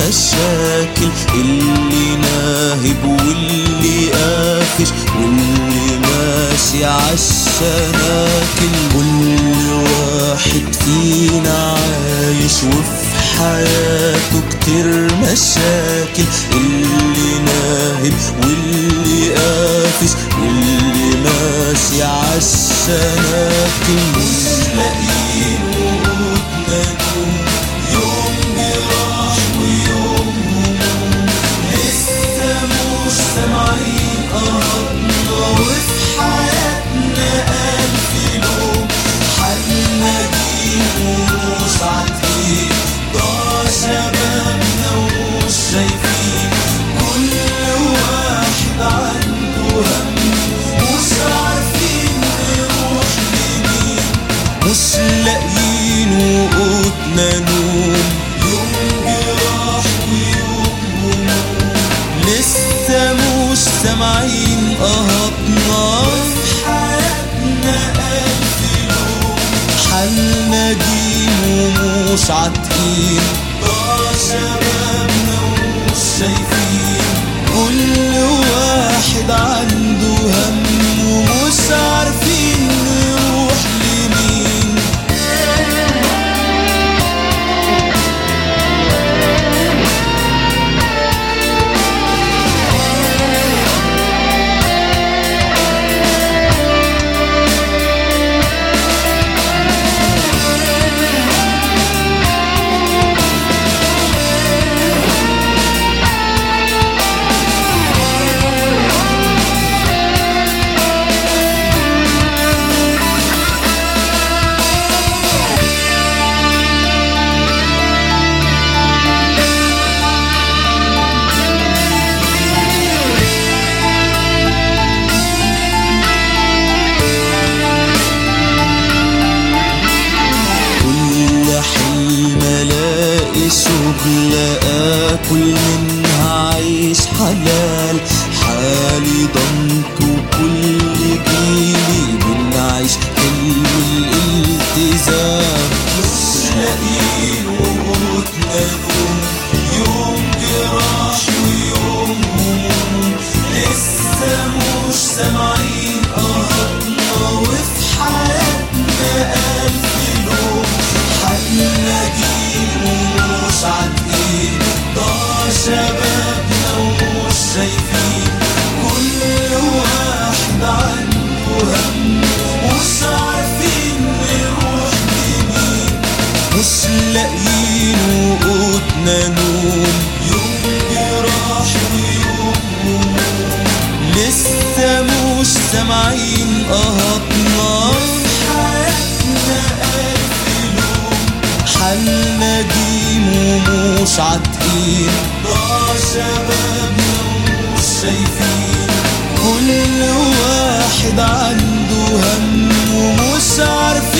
المشاكل اللي ناهب واللي قافش واللي ماشي عالشناكل كل واحد فينا عايش وفي حياته كتير مشاكل اللي ناهب واللي قافش واللي ماشي عالشناكل مش لاقيين وقودنا يوم جراح ويوم هموم لسه مش سامعين قربنا وفي حياتنا ألف لوم حالنا جيم ومش عاتقين ضاع شبابنا ومش شايفين كل واحد عنده هم مش عارفين نروح لمين مش لاقيين وقوتنا نوم يوم جراح ويوم هموم لسه مش سامعين قهطنا في حياتنا ألف لوم حالنا جيم ومش عاتقين ضاع شبابنا ومش شايفين كل واحد عنده هم ومش عارفين نروح لمين كل حلم الاقي شغل اكل منها عيش حلال حالي ضنك وكل جيلي بنعيش حلم الالتزام مش لاقيين وقوتنا نوم يوم جراح ويوم هموم لسه مش سامعين قهرنا وفي حياتنا ألف لوم حالنا جيم ومش عاتقين ضاع شبابنا ومش شايفين كل واحد عنده هم مش عارفين نروح لمين مش لاقيين وقوتنا نوم يوم جراح ويوم هموم لسه مش سامعين قهطنا في حياتنا ألف لوم حالنا جيم ومش عاتقين ضاع شبابنا ومش شايفين كل واحد عنده هم ومش عارف